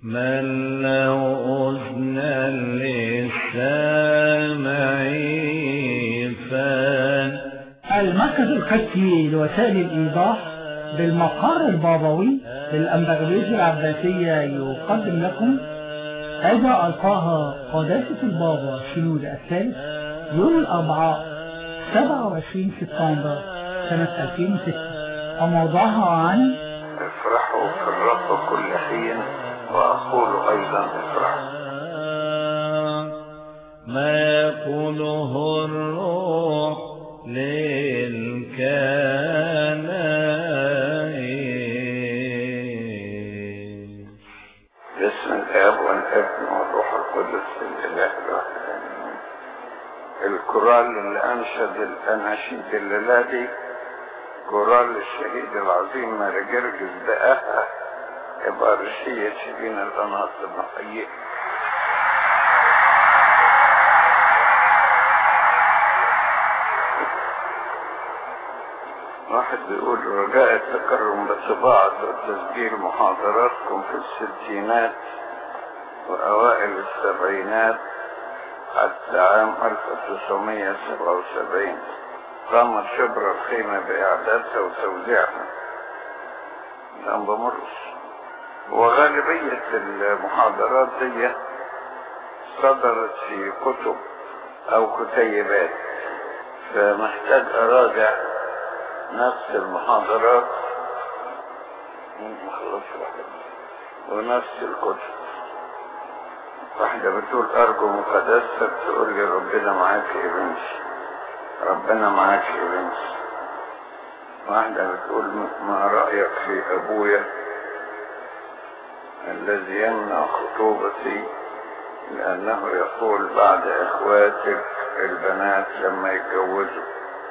من له أذنا للسامع فان المركز القدسي لوسائل الإيضاح بالمقر البابوي للأنبغليز العباسية يقدم لكم هذا ألقاها قداسة البابا شنود الثالث يوم الأربعاء 27 سبتمبر سنة 2006 وموضوعها عن افرحوا في الرب كل حين وأقول أيضا افرحوا ما يقوله الروح للكنائس باسم الآب والابن والروح القدس الإله الواحد آمين. الكورال اللي أنشد الأناشيد الليلة دي كورال الشهيد العظيم ماري جرجس بقاها إبارشية شبين القناصر نحييه واحد بيقول رجاء التكرم بطباعة وتسجيل محاضراتكم في الستينات وأوائل السبعينات حتى عام 1977 قامت شبرا الخيمة بإعدادها وتوزيعها الآن بمرس وغالبية المحاضرات دي صدرت في كتب أو كتيبات فمحتاج أراجع نفس المحاضرات ونفس الكتب واحدة بتقول أرجو مقدستك تقول لي ربنا معاك يا بنتي ربنا معاك يا بنتي واحدة بتقول ما رأيك في أبويا الذي يمنع خطوبتي لأنه يقول بعد إخواتك البنات لما يتجوزوا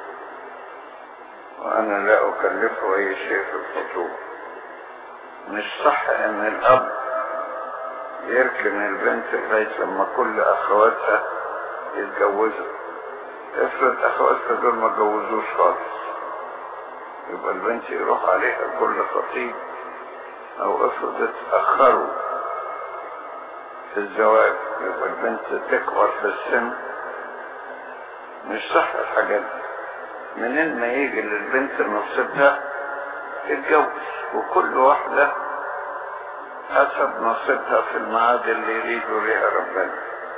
وأنا لا أكلفه أي شيء في الخطوبة مش صح إن الأب يركن البنت لغاية لما كل أخواتها يتجوزوا افرض أخواتها دول ما اتجوزوش خالص يبقى البنت يروح عليها كل خطيب أو افرض اتأخروا في الزواج يبقى البنت تكبر في السن مش صح الحاجات دي منين ما يجي للبنت نصيبها تتجوز وكل واحدة حسب نصيبها في الميعاد اللي يريده ليها ربنا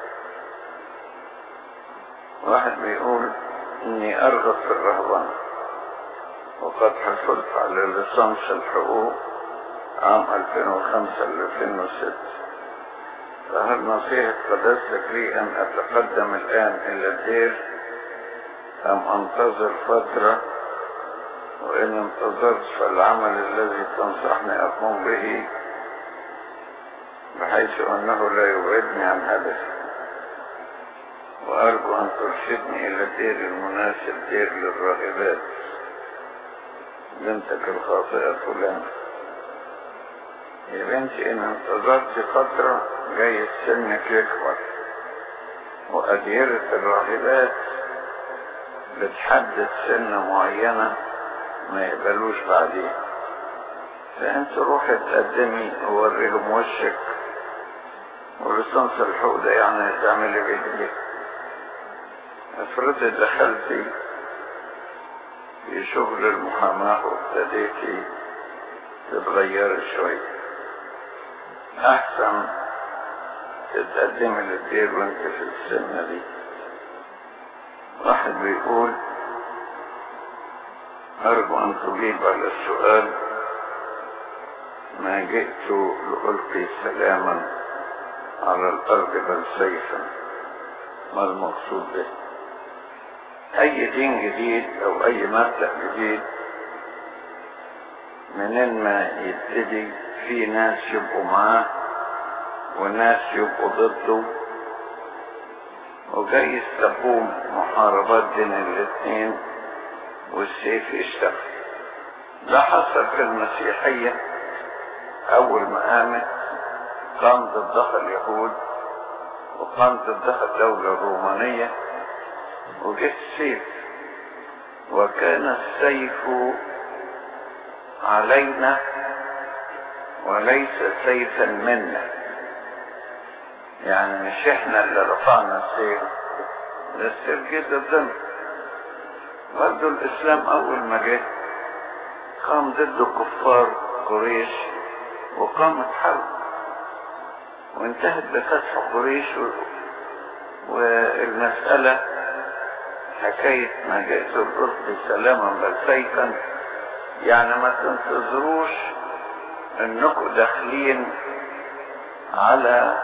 واحد بيقول اني ارغب في الرهبنة وقد حصلت على ليسانس الحقوق عام 2005 ل 2006 فهل نصيحة قداستك لي ان اتقدم الان الى الدير أم أنتظر فترة وإن انتظرت فالعمل الذي تنصحني أقوم به بحيث أنه لا يبعدني عن هدفي وأرجو أن ترشدني إلى الدير المناسب دير للراغبات بنتك الخاطئة فلان يا بنتي إن انتظرت فترة جاي سنك يكبر وأديرة الراغبات بتحدد سن معينة ما يقبلوش بعدين فانت روحي تقدمي ووريهم وشك ولسانس الحقوق ده يعني تعملي بيه ايه افرضي دخلتي في شغل المحاماة وابتديتي تتغيري شوية احسن تتقدمي للدير وانت في السنة دي واحد بيقول أرجو أن تجيب على السؤال ما جئت لألقي سلاما على الأرض بل سيفا ما المقصود به أي دين جديد أو أي مبدأ جديد منين ما يبتدي في ناس يبقوا معاه وناس يبقوا ضده وجايز تقوم محاربات بين الاثنين والسيف يشتغل ده حصل في المسيحية أول ما قامت قام ضدها اليهود وقام ضدها الدولة الرومانية وجه السيف وكان السيف علينا وليس سيفا منا يعني مش احنا اللي رفعنا السيف ده السيف جه ضدنا برضه الاسلام اول ما جه قام ضد كفار قريش وقامت حرب وانتهت بفتح قريش و... والمسألة حكاية ما جئت الأرض سلاما بل سيفا يعني ما تنتظروش انكم داخلين على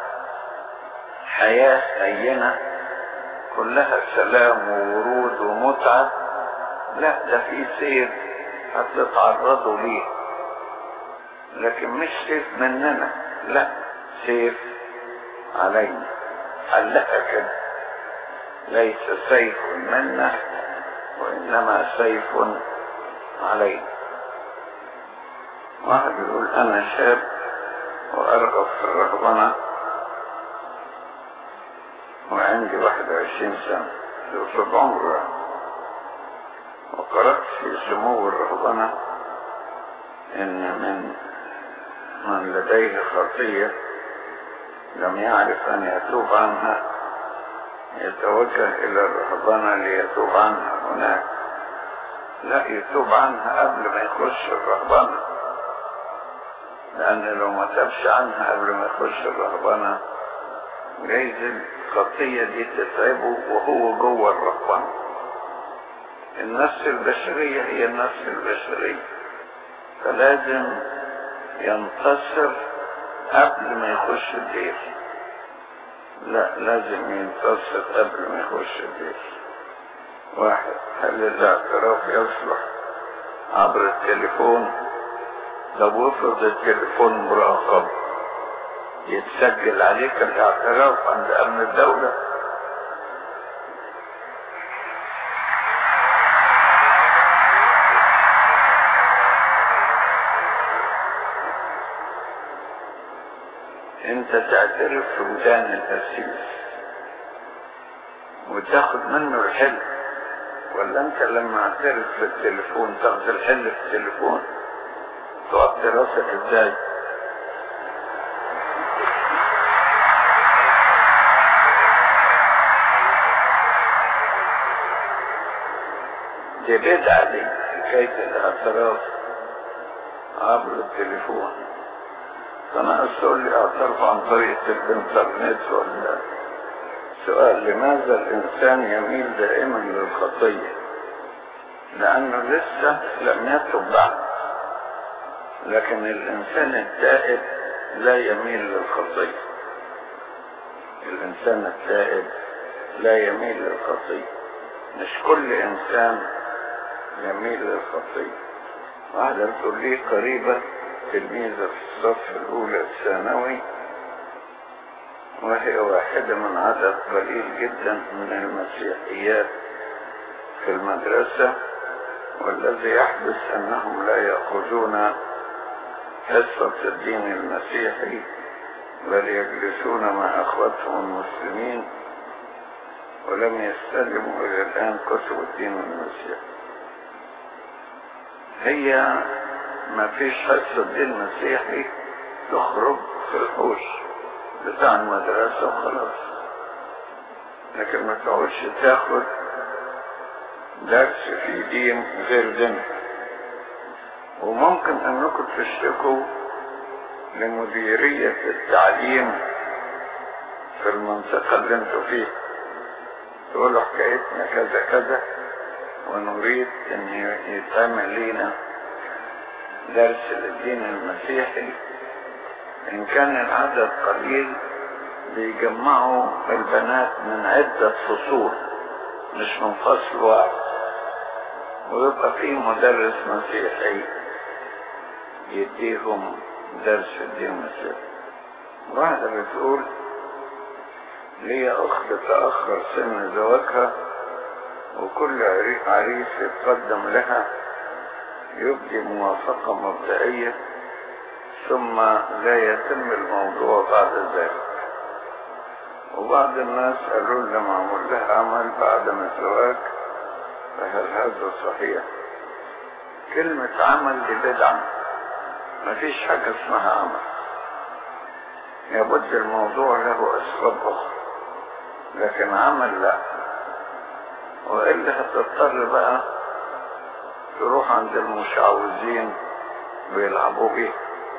حياة هينة كلها سلام وورود ومتعة لا ده في سير هتتعرضوا ليه لكن مش سيف مننا لا سيف علينا حلها كده ليس سيف منا وإنما سيف علينا واحد يقول أنا شاب وأرغب في الرهبنة وعندي واحد وعشرين سنة في عمره وقرأت في سمو الرهبنة إن من من لديه خطية لم يعرف أن يتوب عنها يتوجه إلى الرهبنة ليتوب عنها هناك لا يتوب عنها قبل ما يخش الرهبنة لأن لو ما تابش عنها قبل ما يخش الرهبنة جايز الخطية دي تتعبه وهو جوه الرهبنة النفس البشرية هي النفس البشرية فلازم ينتصر قبل ما يخش الدير لا لازم ينتصر قبل ما يخش الدير واحد هل الاعتراف يصلح عبر التليفون لو افرض التليفون مراقب يتسجل عليك الاعتراف عند امن الدولة انت تعترف في ودان القسيس وتاخد منه الحل ولا انت لما اعترف في التليفون تاخد الحل في التليفون تقعد راسك ازاي دي بدعة دي حكاية الاعتراف عبر التليفون فانا اسأل لي اعترف عن طريق الانترنت ولا سؤال لماذا الانسان يميل دائما للخطية لانه لسه لم يتب بعد لكن الانسان التائب لا يميل للخطية الانسان التائب لا يميل للخطية مش كل انسان يميل للخطية واحدة بتقول لي قريبة تلميذة في الصف الأولى الثانوي وهي واحدة من عدد قليل جدا من المسيحيات في المدرسة والذي يحدث أنهم لا يأخذون حصة الدين المسيحي بل يجلسون مع أخوتهم المسلمين ولم يستلموا إلى الآن كتب الدين المسيحي هي ما فيش حصة دين مسيحي تخرج في الحوش بتاع المدرسة وخلاص لكن ما تقعدش تاخد درس في دين غير دين وممكن انكم تشتكوا لمديرية التعليم في المنطقة اللي انتوا فيها تقولوا حكايتنا كذا كذا ونريد ان يتعمل لينا درس للدين المسيحي ان كان العدد قليل بيجمعوا البنات من عدة فصول مش من فصل واحد ويبقى في مدرس مسيحي يديهم درس الدين المسيحي واحدة بتقول لي أخت تأخر سن زواجها وكل عريس يتقدم لها يبدي موافقة مبدئية ثم لا يتم الموضوع بعد ذلك وبعض الناس قالوا لي معمول لها عمل بعد ما الزواج فهل هذا صحيح كلمة عمل دي بدعة مفيش حاجة اسمها عمل لابد الموضوع له أسباب أخرى لكن عمل لا وإلا هتضطر بقى تروح عند المشعوذين ويلعبوا بيه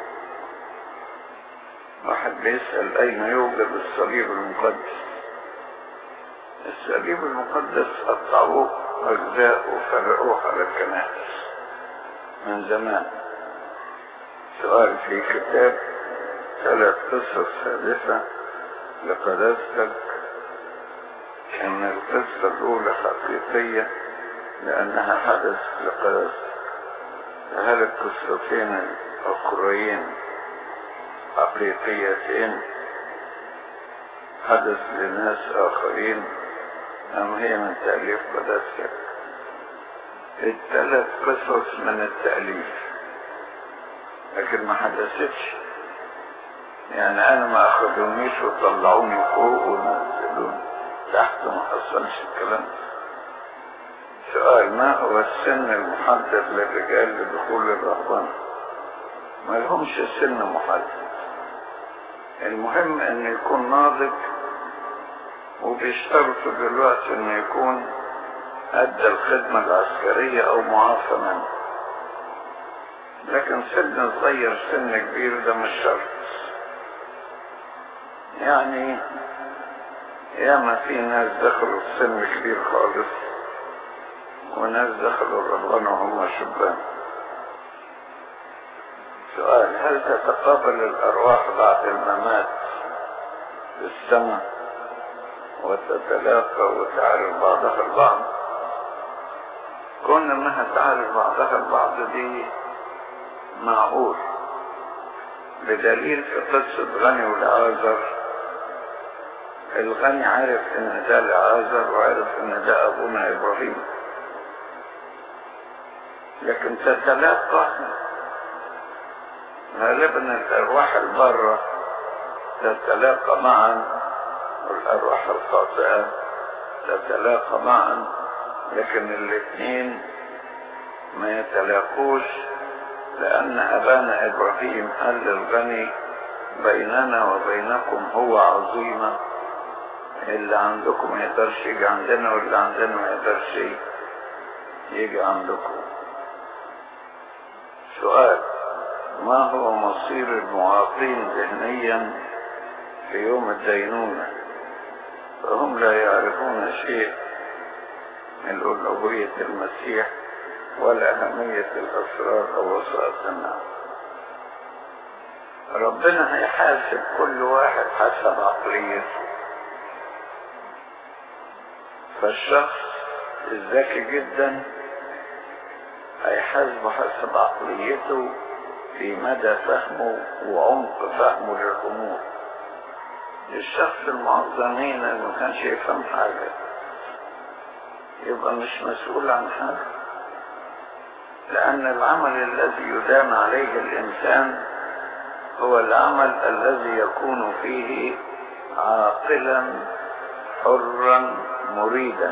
واحد بيسأل أين يوجد الصليب المقدس الصليب المقدس قطعوه أجزاء وفرقوه على الكنائس من زمان سؤال في كتاب ثلاث قصص ثالثة لقداستك ان القصة الاولى حقيقية لانها حدث لقداستك هل القصتين الاخرين حقيقيتين حدث لناس اخرين ام هي من تأليف قداستك الثلاث قصص من التأليف لكن ما حدثتش يعني انا ما اخذونيش وطلعوني فوق ونزلوني تحت ما حصلش الكلام سؤال ما هو السن المحدد للرجال لدخول الرهبنة ما لهمش سن محدد المهم ان يكون ناضج وبيشترطوا دلوقتي انه يكون ادى الخدمة العسكرية او معافى منه لكن سن صغير سن كبير ده مش شرط يعني ياما في ناس دخلوا في سن كبير خالص وناس دخلوا الرهبنة وهم شبان سؤال هل تتقابل الأرواح بعد الممات في السماء وتتلاقى وتعرف بعضها البعض كون انها تعرف بعضها البعض دي معقول بدليل في قصة غني والعازر الغني عرف ان ده لعازر وعرف ان ده ابونا ابراهيم لكن تتلاقى غالبا الارواح البارة تتلاقى معا والارواح الخاطئة تتلاقى معا لكن الاثنين ما يتلاقوش لان ابانا ابراهيم قال للغني بيننا وبينكم هو عظيمه اللي عندكم ما يقدرش يجي عندنا واللي عندنا ما يقدرش يجي عندكم سؤال ما هو مصير المعاقين ذهنيا في يوم الدينونة فهم لا يعرفون شيء من ألوهية المسيح ولا أهمية الأسرار أو وسائط النعم ربنا هيحاسب كل واحد حسب عقليته فالشخص الذكي جدا هيحاسبه حسب عقليته في مدى فهمه وعمق فهمه للأمور الشخص المعظمين اللي ما كانش يفهم حاجة يبقى مش مسؤول عن حاجة لأن العمل الذي يدام عليه الإنسان هو العمل الذي يكون فيه عاقلا حرا مريدا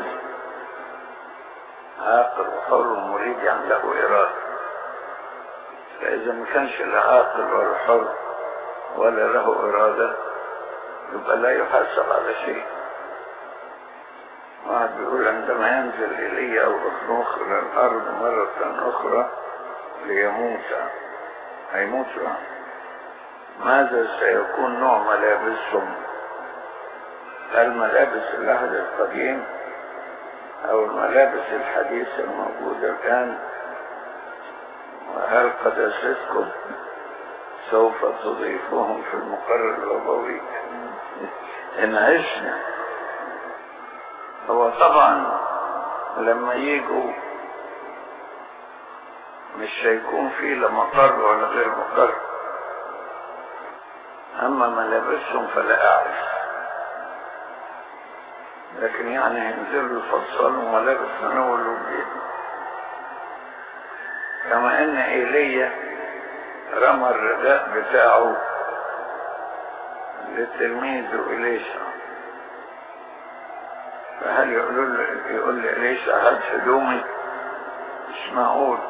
عاقل وحر مريد يعني له إرادة فإذا ما كانش لا عاقل ولا حر ولا له إرادة يبقى لا يحاسب على شيء واحد بيقول عندما ينزل إلي أو أخنوخ إلى الأرض مرة أخرى ليموت هيموت ماذا سيكون نوع ملابسهم هل ملابس العهد القديم أو الملابس الحديثة الموجودة الآن وهل قداستكم سوف تضيفهم في المقرر الأبوي إن عشنا هو طبعا لما يجوا مش هيكون في لا مقر ولا غير مقر أما ملابسهم فلا أعرف لكن يعني هينزلوا يفصلوا ملابس تناول البيت كما ان ايليا رمى الرداء بتاعه لتلميذه إليشا فهل يقول له يقول لإليشا هات هدومي مش معقول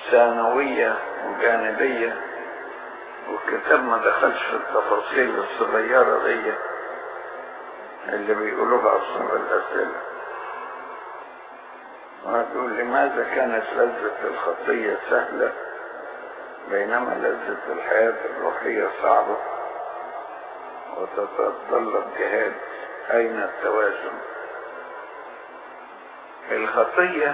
ثانوية وجانبية والكتاب ما دخلش في التفاصيل الصغيرة دي اللي بيقولوها أصلا بالأسئلة وهتقول لماذا كانت لذة الخطية سهلة بينما لذة الحياة الروحية صعبة وتتطلب جهاد أين التوازن الخطية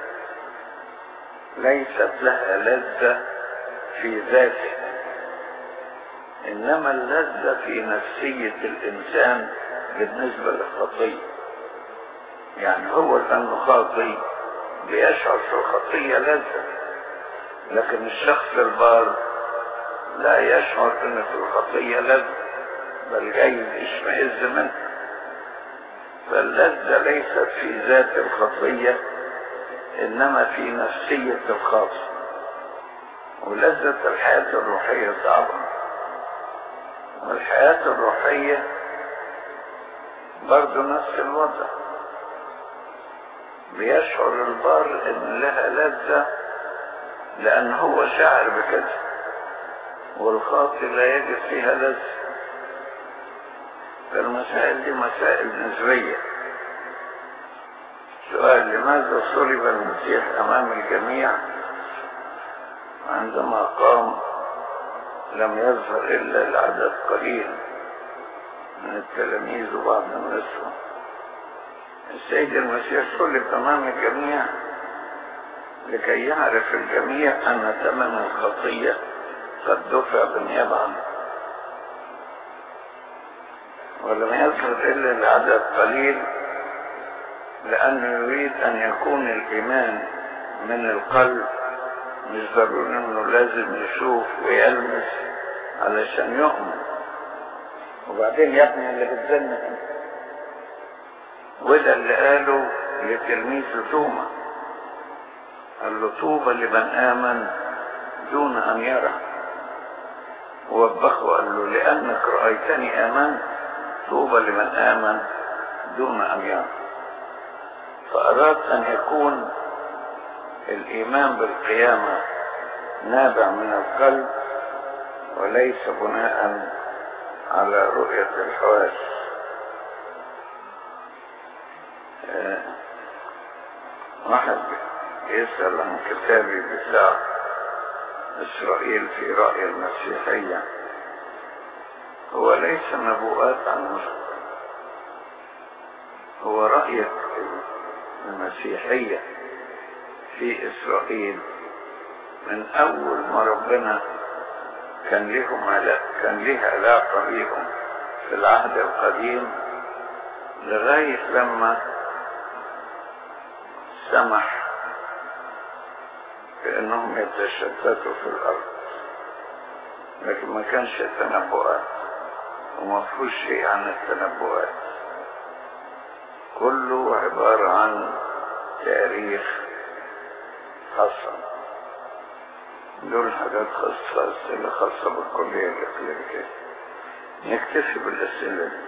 ليست لها لذة في ذاتها إنما اللذة في نفسية الإنسان بالنسبة للخطية يعني هو لأنه خاطي بيشعر في الخطية لذة لكن الشخص البار لا يشعر ان في الخطية لذة بل جايز يشمئز منها فاللذة ليست في ذات الخطية انما في نفسية الخاطئ ولذة الحياة الروحية صعبة والحياة الروحية برضو نفس الوضع بيشعر البار ان لها لذة لان هو شاعر بكده والخاطئ لا يجد فيها لذة فالمسائل دي مسائل نسبية سؤال لماذا صلب المسيح امام الجميع عندما قام لم يظهر الا العدد قليل من التلاميذ وبعض النسوة السيد المسيح صلب امام الجميع لكي يعرف الجميع ان ثمن الخطية قد دفع بالنيابة عنه ولم يظهر الا العدد قليل لانه يريد ان يكون الايمان من القلب مش ضروري انه لازم يشوف ويلمس علشان يؤمن وبعدين يا ابني اللي بتزنك وده اللي قاله لتلميذ توما قال له طوبى لمن آمن دون أن يرى ووبخه قال له لأنك رأيتني آمنت طوبى لمن آمن دون أن يرى فأراد أن يكون الإيمان بالقيامة نابع من القلب وليس بناء على رؤية الحواس آه، واحد يسأل عن كتابي بتاع إسرائيل في رأي المسيحية هو ليس نبوءات عن مسلم هو رأي المسيحية في إسرائيل من أول ما ربنا كان لهم علاقة كان ليه علاقة بيهم في العهد القديم لغاية لما سمح بأنهم يتشتتوا في الأرض لكن ما كانش تنبؤات وما فيهوش شيء عن التنبؤات كله عبارة عن تاريخ حصل دول حاجات خاصة أسئلة خاصة بالكلية الإقليمية نكتفي بالأسئلة دي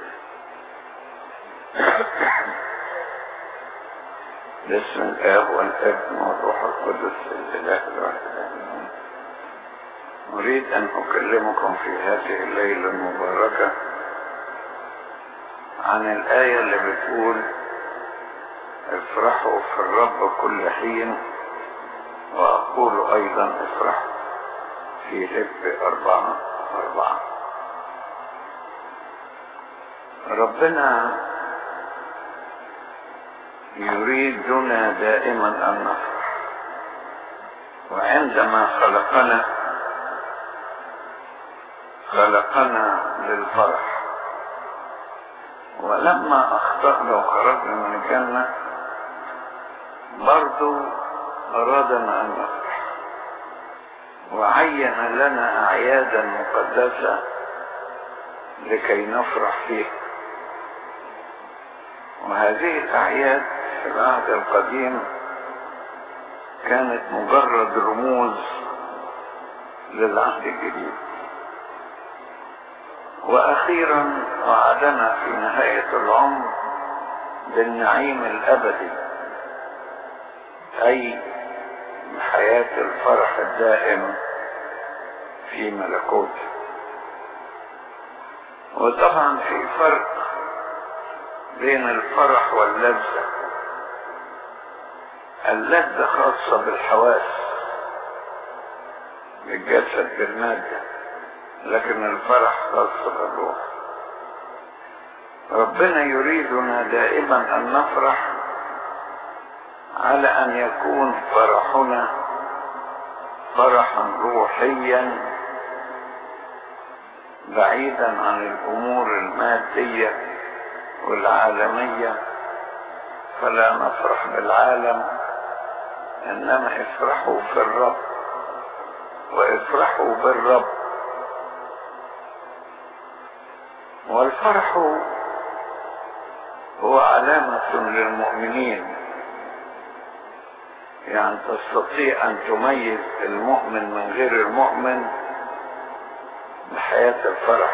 باسم الآب والابن والروح القدس الإله الواحد آمين أريد أن أكلمكم في هذه الليلة المباركة عن الآية اللي بتقول افرحوا في الرب كل حين وأقول أيضا افرحوا في هب أربعة أربعة ربنا يريدنا دائما أن نفرح وعندما خلقنا خلقنا للفرح ولما أخطأنا وخرجنا من الجنة برضو أرادنا أن نفرح وعين لنا أعيادا مقدسة لكي نفرح فيها وهذه الأعياد في العهد القديم كانت مجرد رموز للعهد الجديد وأخيرا وعدنا في نهاية العمر بالنعيم الأبدي أي بحياة الفرح الدائم في ملكوته وطبعا في فرق بين الفرح واللذة اللذة خاصة بالحواس بالجسد بالمادة لكن الفرح خاص بالروح ربنا يريدنا دائما أن نفرح على أن يكون فرحنا فرحا روحيا بعيدا عن الأمور المادية والعالمية فلا نفرح بالعالم إنما افرحوا في الرب وافرحوا بالرب والفرح هو علامة للمؤمنين يعني تستطيع أن تميز المؤمن من غير المؤمن بحياة الفرح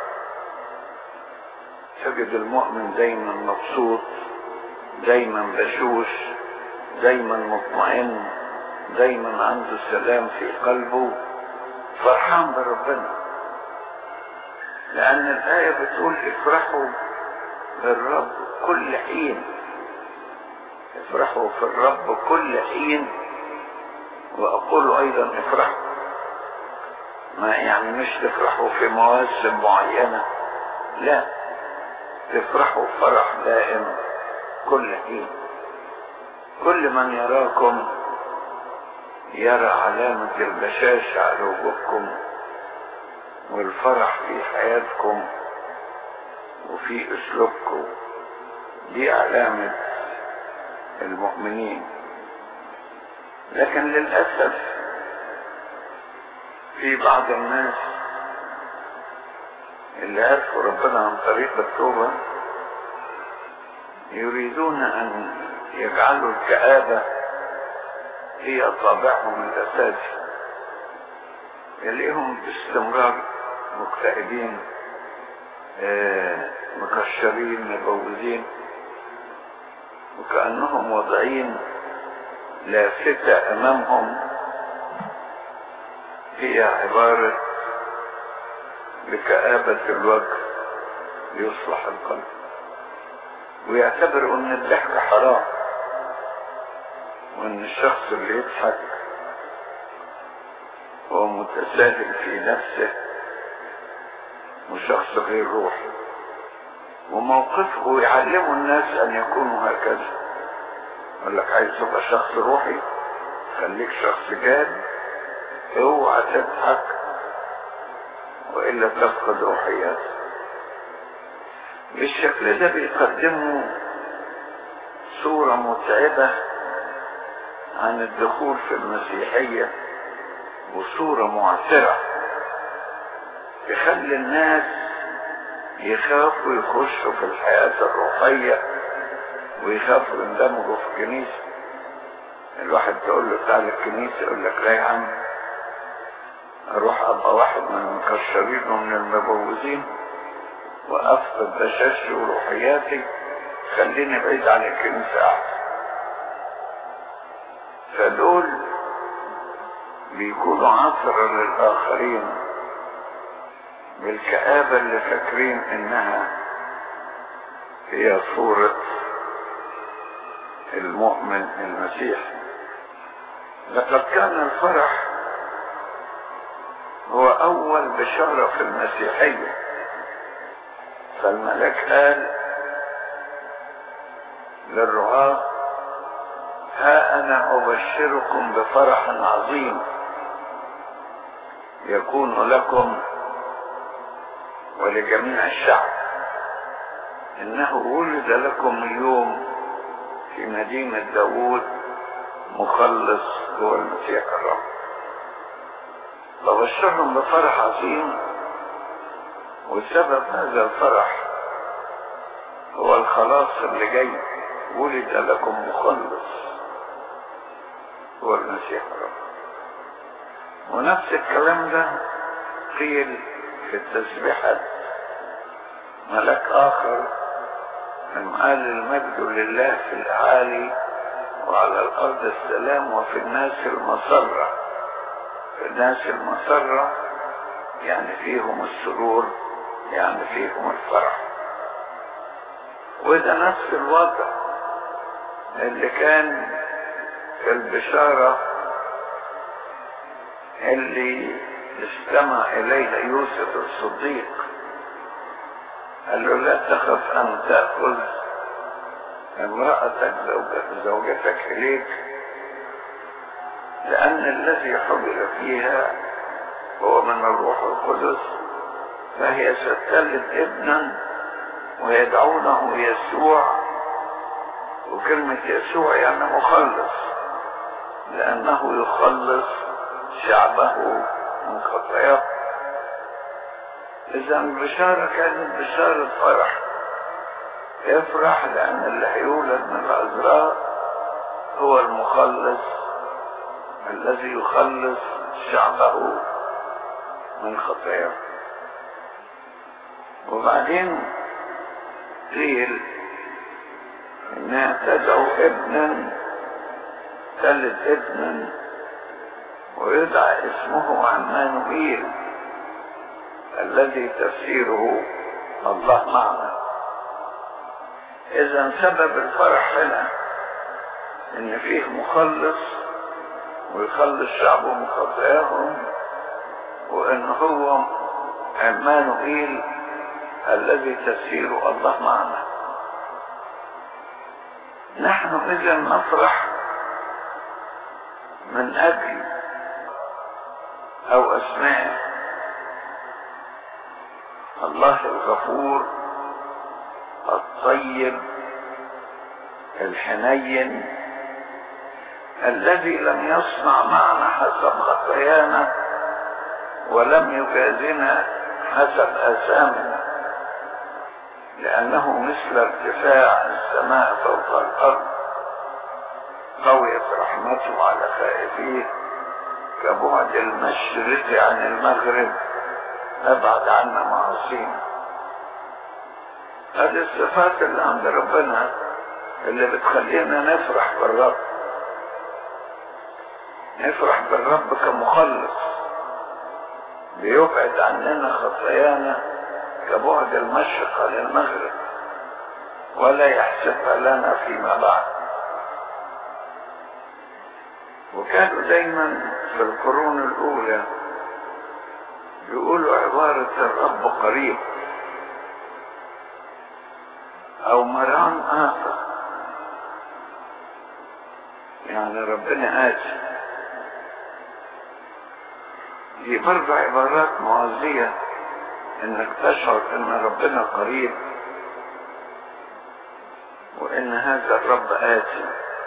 تجد المؤمن دايما مبسوط دايما بشوش دايما مطمئن دايما عنده سلام في قلبه فرحان بربنا لأن الآية بتقول افرحوا بالرب كل حين افرحوا في الرب كل حين وأقول أيضا افرحوا ما يعني مش تفرحوا في مواسم معينة لا تفرحوا فرح دائم كل حين كل من يراكم يرى علامة البشاشة على وجوهكم والفرح في حياتكم وفي اسلوبكم دي علامة المؤمنين لكن للأسف في بعض الناس اللي عرفوا ربنا عن طريق التوبة يريدون أن يجعلوا الكآبة هي طابعهم الأساسي يلاقيهم باستمرار مكتئبين آه، مكشرين مبوزين وكأنهم واضعين لافتة أمامهم هي عبارة بكآبة الوجه ليصلح القلب ويعتبروا ان الضحك حرام وان الشخص اللي يضحك هو متساهل في نفسه وشخص غير روحي وموقفه يعلموا الناس ان يكونوا هكذا يقول لك عايز تبقى شخص روحي خليك شخص جاد اوعى تضحك والا تفقد روحياتك بالشكل ده بيقدموا صورة متعبة عن الدخول في المسيحية وصورة معسرة يخلي الناس يخافوا يخشوا في الحياة الروحية ويخافوا يندمجوا في الكنيسة الواحد تقول له تعالى الكنيسة يقول لك لا يا عم اروح ابقى واحد من المكشرين ومن المبوزين وافقد بشاشتي وروحياتي خليني بعيد عن الكنيسة احسن فدول بيكونوا عثرة للآخرين بالكآبة اللي فاكرين إنها هي صورة المؤمن المسيحي لقد كان الفرح هو أول بشارة في المسيحية فالملاك قال للرعاة ها أنا أبشركم بفرح عظيم يكون لكم ولجميع الشعب إنه ولد لكم اليوم في مدينة داوود مخلص هو المسيح الرب فبشرهم بفرح عظيم وسبب هذا الفرح هو الخلاص اللي جاي ولد لكم مخلص هو المسيح الرب ونفس الكلام ده قيل في التسبيحات ملك آخر من قال المجد لله في الأعالي وعلى الأرض السلام وفي الناس المسرة في الناس المسرة يعني فيهم السرور يعني فيهم الفرح وده نفس الوضع اللي كان في البشارة اللي استمع إليها يوسف الصديق قال له لا تخف أن تأخذ امرأتك زوجتك إليك لأن الذي حبل فيها هو من الروح القدس فهي ستلد ابنا ويدعونه يسوع وكلمة يسوع يعني مخلص لأنه يخلص شعبه من خطاياه إذا البشارة كانت بشارة فرح افرح لأن اللي هيولد من العذراء هو المخلص الذي يخلص شعبه من خطاياه وبعدين قيل انها تدعو ابنا تلد ابنا ويدعى اسمه عمانوئيل الذي تفسيره الله معنا اذا سبب الفرح هنا ان فيه مخلص ويخلص شعبه من خطاياهم وان هو عمانوئيل الذي تسير الله معنا نحن اذا نفرح من اجل او اسماء الله الغفور الطيب الحنين الذي لم يصنع معنا حسب خطايانا ولم يجازنا حسب اثامنا لأنه مثل ارتفاع السماء فوق الأرض قويت رحمته على خائفيه كبعد المشرق عن المغرب أبعد عنا معاصينا هذه الصفات اللي عند ربنا اللي بتخلينا نفرح بالرب نفرح بالرب كمخلص بيبعد عننا خطايانا كبعد المشرق عن المغرب ولا يحسبها لنا فيما بعد وكانوا دايما في القرون الاولى يقولوا عبارة الرب قريب او مران آخر يعني ربنا آتي دي برضه عبارات معزية انك تشعر ان ربنا قريب وان هذا الرب آتي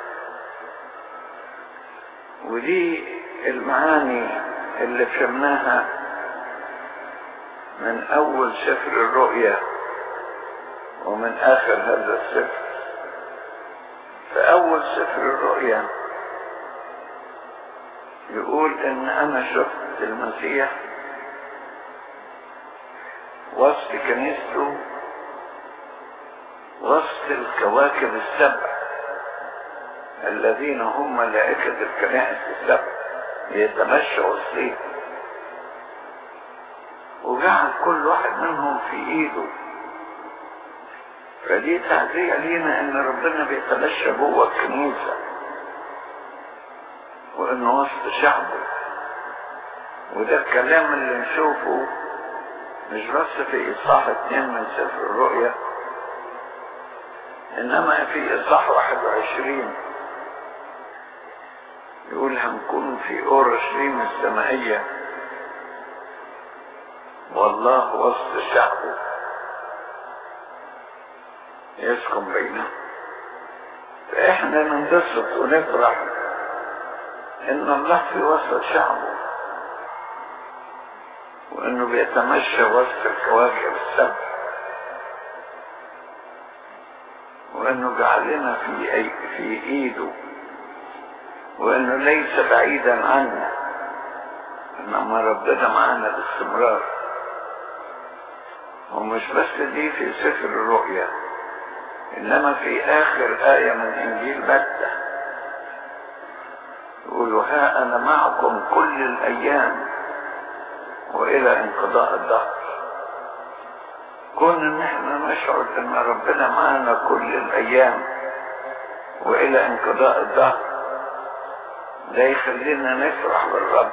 ودي المعاني اللي فهمناها من اول سفر الرؤيا ومن اخر هذا السفر في اول سفر الرؤيا يقول ان انا شفت المسيح وسط كنيسته وسط الكواكب السبع الذين هم ملائكة الكنائس السبع يتمشوا وسطيه وجعل كل واحد منهم في ايده فدي تعزية لينا ان ربنا بيتمشى جوه الكنيسة وانه وسط شعبه وده الكلام اللي نشوفه مش بس في إصحاح اتنين من سفر الرؤيا إنما في إصحاح واحد وعشرين يقول هنكون في أورشليم السمائية والله وسط شعبه يسكن بينهم فإحنا ننبسط ونفرح إن الله في وسط شعبه وانه بيتمشى وسط الكواكب السبع وانه جعلنا في أي في ايده وانه ليس بعيدا عنا انما ربنا معانا باستمرار ومش بس دي في سفر الرؤيا انما في اخر آية من انجيل متى يقول ها أنا معكم كل الأيام وإلى انقضاء الدهر كون ان احنا نشعر ان ربنا معنا كل الايام والى انقضاء الدهر ده يخلينا نفرح بالرب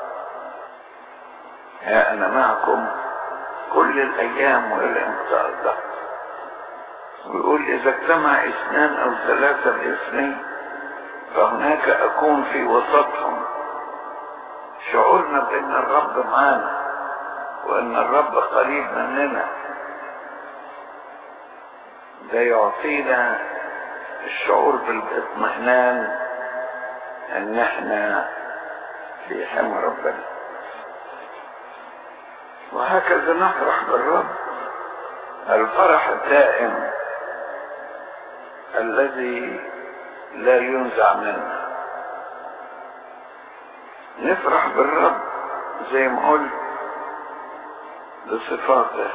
ها انا معكم كل الايام والى انقضاء الدهر ويقول اذا اجتمع اثنان او ثلاثة باسمي فهناك اكون في وسطهم شعورنا بان الرب معانا وان الرب قريب مننا ده يعطينا الشعور بالاطمئنان ان احنا في حمى ربنا وهكذا نفرح بالرب الفرح الدائم الذي لا ينزع منا نفرح بالرب زي ما قلت بصفاته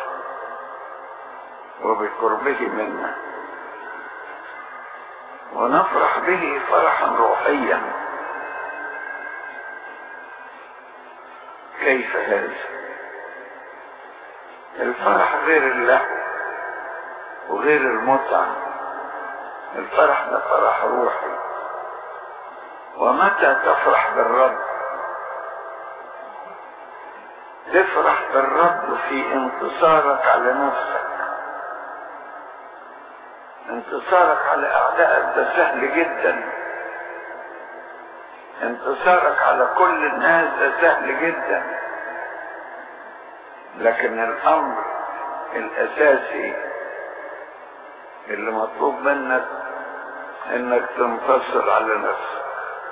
وبقربه منا ونفرح به فرحا روحيا كيف هذا الفرح غير اللهو وغير المتعة الفرح ده فرح روحي ومتى تفرح بالرب تفرح بالرب في انتصارك على نفسك انتصارك على اعدائك ده سهل جدا انتصارك على كل الناس ده سهل جدا لكن الامر الاساسي اللي مطلوب منك انك تنتصر على نفسك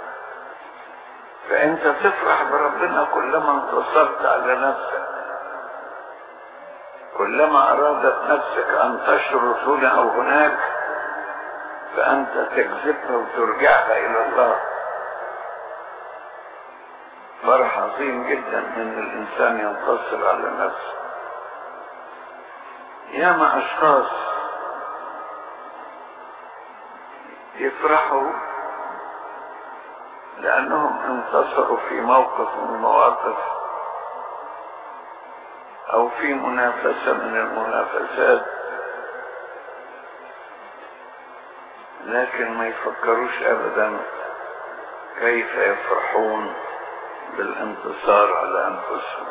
فانت تفرح بربنا كلما انتصرت على نفسك كلما ارادت نفسك ان تشرد هنا او هناك فانت تجذبها وترجعها الى الله فرح عظيم جدا ان الانسان ينتصر على نفسه ياما اشخاص يفرحوا لانهم انتصروا في موقف من المواقف او في منافسة من المنافسات لكن ما يفكروش ابدا كيف يفرحون بالانتصار على انفسهم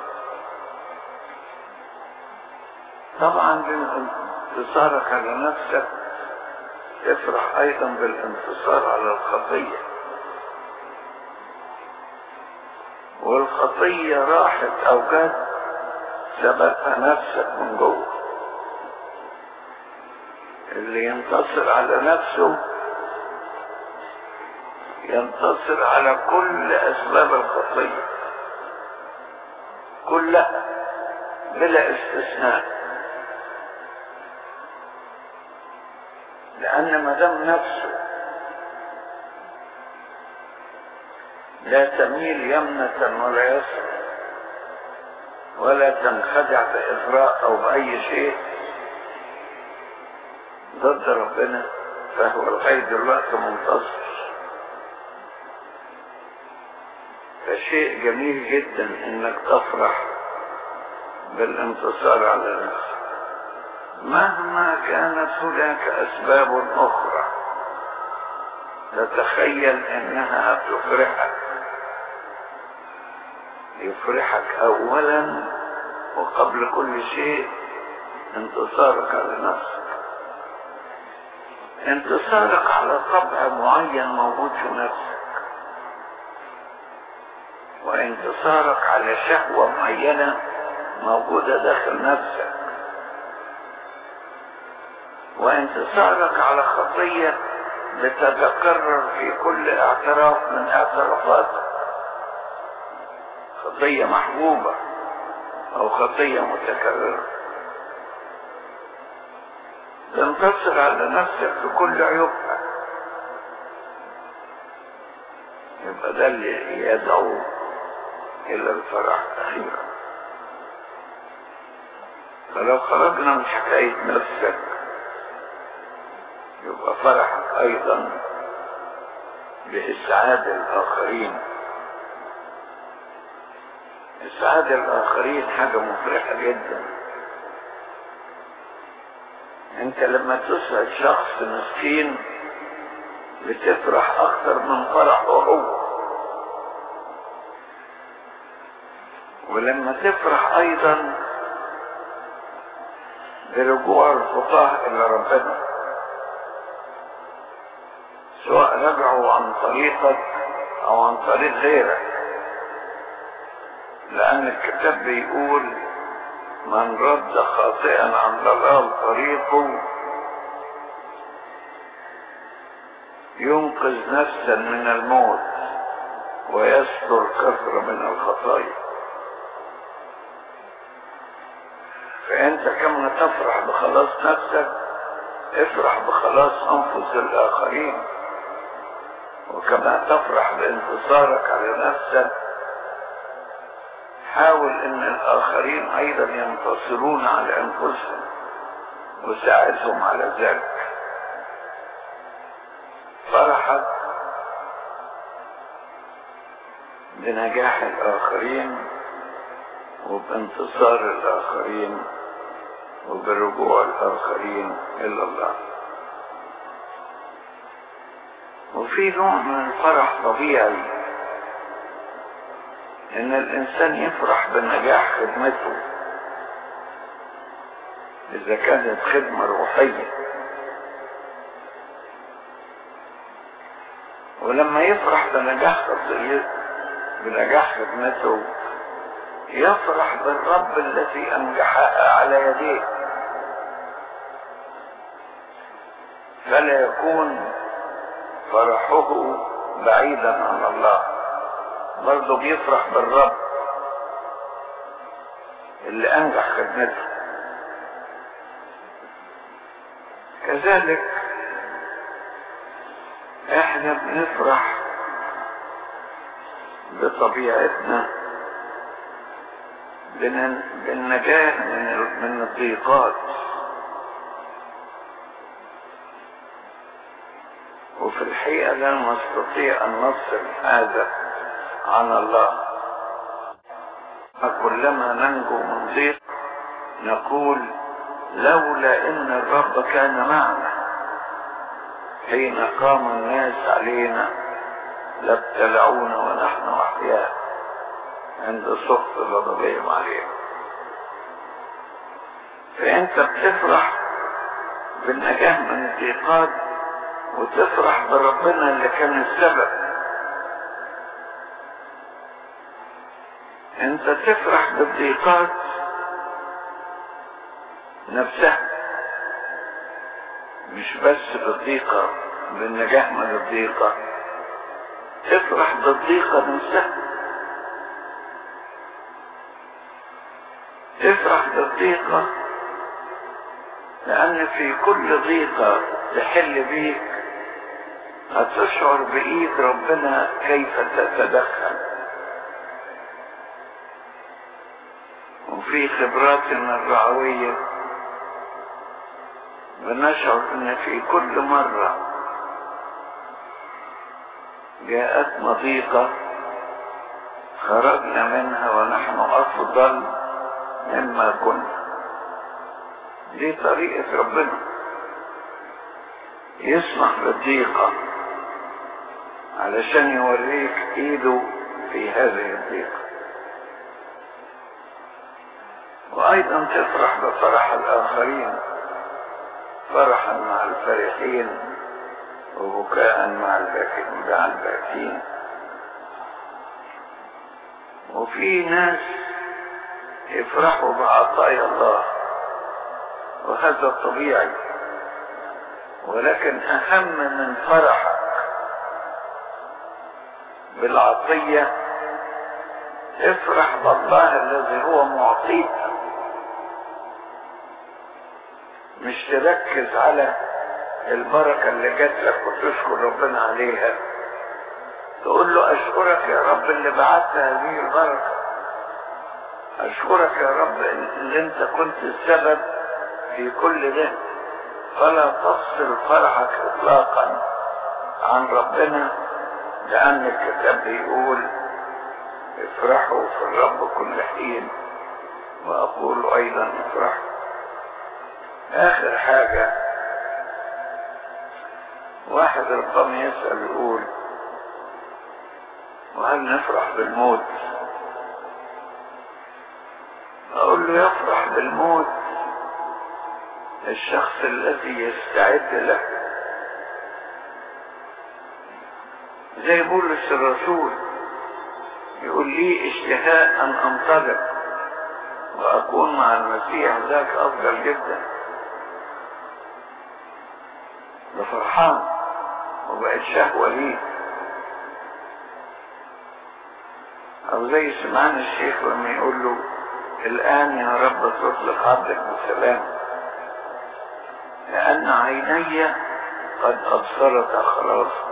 طبعا بانتصارك على نفسك تفرح ايضا بالانتصار على الخطيه والخطيه راحت او جت ثبتها نفسك من جوه اللي ينتصر على نفسه ينتصر على كل اسباب الخطيه كلها بلا استثناء لان ما دام نفسه لا تميل يمنة ولا يسرا ولا تنخدع بإغراء أو بأي شيء ضد ربنا فهو لغاية دلوقتي منتصر فشيء جميل جدا انك تفرح بالانتصار على نفسك مهما كانت هناك اسباب اخرى تتخيل انها تفرحك يفرحك اولا وقبل كل شيء انتصارك على نفسك انتصارك على طبع معين موجود في نفسك وانتصارك على شهوة معينة موجودة داخل نفسك وانتصارك على خطية بتتكرر في كل اعتراف من اعترافاتك خطية محبوبة او خطية متكررة تنتصر على نفسك في كل عيوبها يبقى ده اللي يدعو الى الفرح اخيرا فلو خرجنا من حكاية نفسك يبقى فرحك ايضا بإسعاد الآخرين إسعاد الآخرين حاجة مفرحة جدا أنت لما تسعد شخص مسكين بتفرح أكثر من فرحه هو ولما تفرح أيضا برجوع الخطاة إلى ربنا سواء رجعوا عن طريقك أو عن طريق غيرك لأن الكتاب بيقول من رد خاطئا عن ضلال طريقه ينقذ نفسا من الموت ويستر كثرة من الخطايا فأنت كما تفرح بخلاص نفسك افرح بخلاص أنفس الآخرين وكما تفرح بانتصارك على نفسك حاول ان الاخرين ايضا ينتصرون على انفسهم وساعدهم على ذلك فرحك بنجاح الاخرين وبانتصار الاخرين وبرجوع الاخرين الى الله وفي نوع من الفرح طبيعي ان الانسان يفرح بنجاح خدمته اذا كانت خدمة روحية ولما يفرح بنجاح خطيته بنجاح خدمته يفرح بالرب الذي انجحها على يديه فلا يكون فرحه بعيدا عن الله برضه بيفرح بالرب اللي انجح خدمته كذلك احنا بنفرح بطبيعتنا بالنجاة من من الضيقات وفي الحقيقة لا نستطيع أن نفصل هذا عن الله فكلما ننجو من ضيق نقول لولا ان الرب كان معنا حين قام الناس علينا لابتلعونا ونحن احياء عند سخط غضبهم علينا فانت بتفرح بالنجاة من الضيقات وتفرح بربنا اللي كان السبب انت تفرح بالضيقات نفسها مش بس بالضيقة بالنجاح من الضيقة تفرح بالضيقة نفسها تفرح بالضيقة لأن في كل ضيقة تحل بيك هتشعر بإيد ربنا كيف تتدخل وفي خبراتنا الرعوية بنشعر ان في كل مرة جاءتنا ضيقة خرجنا منها ونحن افضل مما كنا دي طريقة ربنا يسمح بالضيقة علشان يوريك ايده في هذه الضيقة وايضا تفرح بفرح الاخرين فرحا مع الفرحين وبكاء مع الباكين مع الباكين وفي ناس يفرحوا بعطايا الله وهذا طبيعي ولكن اهم من فرحك بالعطية افرح بالله الذي هو معطيك مش تركز على البركة اللي جات لك وتشكر ربنا عليها تقول له اشكرك يا رب اللي بعت هذه البركة اشكرك يا رب اللي انت كنت السبب في كل ده فلا تفصل فرحك اطلاقا عن ربنا لأن الكتاب بيقول افرحوا في الرب كل حين وأقول أيضا افرحوا آخر حاجة واحد ربما يسأل يقول وهل نفرح بالموت أقول له يفرح بالموت الشخص الذي يستعد له زي بولس الرسول يقول لي اشتهاء أن أنطلق وأكون مع المسيح ذاك أفضل جدا ده فرحان وبقت شهوة ليه أو زي سمعان الشيخ لما يقول له الآن يا رب تطلق عبدك بسلام لأن عيني قد أبصرت خلاصك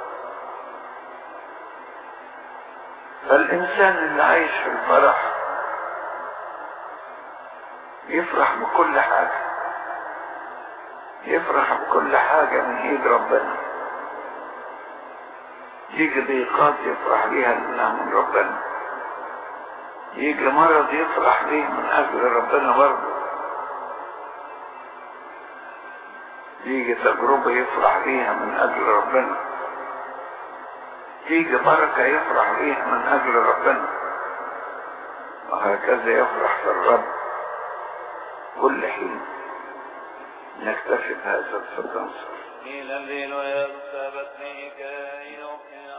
فالإنسان اللي عايش في الفرح يفرح بكل حاجة يفرح بكل حاجة من ايد ربنا يجي ضيقات يفرح بيها لانها من ربنا يجي مرض يفرح بيه من اجل ربنا برضه يجي تجربة يفرح بيها من اجل ربنا تيجي بركة يفرح بيها من اجل ربنا وهكذا يفرح في الرب كل حين نكتفي بهذا الصدق إلى الليل ويغتبتني كي يقيا